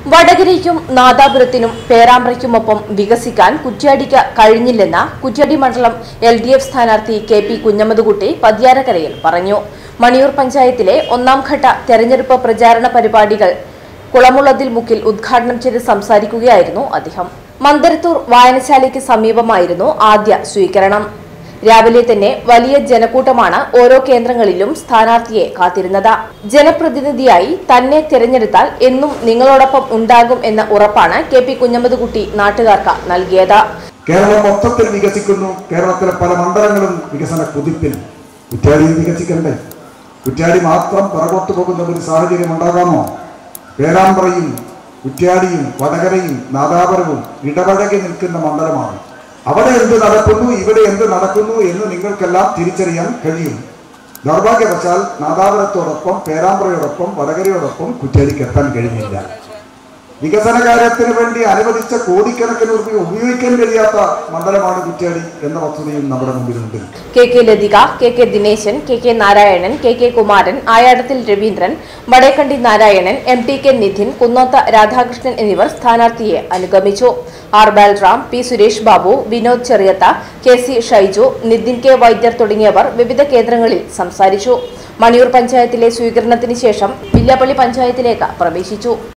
വടകരയ്ക്കും നാദാപുരത്തിനും പേരാമ്പ്രയ്ക്കുമൊപ്പം വികസിക്കാൻ കുറ്റ്യാടിക്ക് കഴിഞ്ഞില്ലെന്ന് കുറ്റ്യാടി മണ്ഡലം L D F സ്ഥാനാർത്ഥി കെ പി കുഞ്ഞമ്മദ്കുട്ടി പദ്യാരക്കരയിൽ പറഞ്ഞു മണിയൂർ പഞ്ചായത്തിലെ ഒന്നാം ഘട്ട തെരഞ്ഞെടുപ്പ് പ്രചാരണ പരിപാടികൾ കുളമുളതിൽ മുക്കിൽ ഉദ്ഘാടനം ചെയ്ത് സംസാരിക്കുകയായിരുന്നു അദ്ദേഹം മന്ദരത്തൂർ വായനശാലയ്ക്ക് സമീപമായിരുന്നു ആദ്യ സ്വീകരണം രാവിലെ തന്നെ വലിയ ജനക്കൂട്ടമാണ് ഓരോ കേന്ദ്രങ്ങളിലും സ്ഥാനാർത്ഥിയെ കാത്തിരുന്നത് ജനപ്രതിനിധിയായി തന്നെ തിരഞ്ഞെടുത്താൽ എന്നും നിങ്ങളോടൊപ്പം ഉണ്ടാകും എന്ന ഉറപ്പാണ് കെ പി കുഞ്ഞമ്മദ്കുട്ടി നാട്ടുകാർക്ക് നൽകിയത് കേരളം മൊത്തത്തിൽ വികസിക്കുന്നു കേരളത്തിലെ പല മണ്ഡലങ്ങളും വികസന കുതിപ്പിൽ കുറ്റ്യാടിയും വികസിക്കണ്ടേ കുറ്റ്യാടി മാത്രം പുറകോട്ട് പോകുന്ന ഒരു സാഹചര്യം ഉണ്ടാകാമോ പേരാമ്പ്രയും കുറ്റ്യാടിയും വടകരയും നാദാപുരവും ഇടപഴകി നിൽക്കുന്ന മണ്ഡലമാണ് അവിടെ എന്ത് നടക്കുന്നു ഇവിടെ എന്ത് നടക്കുന്നു എന്ന് നിങ്ങൾക്കെല്ലാം തിരിച്ചറിയാൻ കഴിയും ദൗർഭാഗ്യവശാൽ നാദാപുരത്തോടൊപ്പം പേരാമ്പ്രയോടൊപ്പം വടകരയോടൊപ്പം കുറ്റ്യാടിക്ക് എത്താൻ കഴിഞ്ഞില്ല വികസന കാര്യത്തിന് വേണ്ടി അനുവദിച്ച കോടിക്കണക്കിന് രൂപ ഉപയോഗിക്കാൻ കഴിയാത്ത മണ്ഡലമാണ് കുറ്റ്യാടി എന്ന വസ്തുതയും നമ്മുടെ മുമ്പിലുണ്ട് K K Lathika K K Dineshan K K Narayanan K K Kumaran Ayadathil Raveendran Vadekkandi Narayanan M T K Nidhin Kunnoth Radhakrishnan എന്നിവർ സ്ഥാനാർത്ഥിയെ അനുഗമിച്ചു R Balram P Suresh Babu Vinod Cheriyath K C Shaiju Nithin K Vaidyar തുടങ്ങിയവർ വിവിധ കേന്ദ്രങ്ങളിൽ സംസാരിച്ചു മണിയൂർ പഞ്ചായത്തിലെ സ്വീകരണത്തിന് ശേഷം വില്യാപ്പള്ളി പഞ്ചായത്തിലേക്ക് പ്രവേശിച്ചു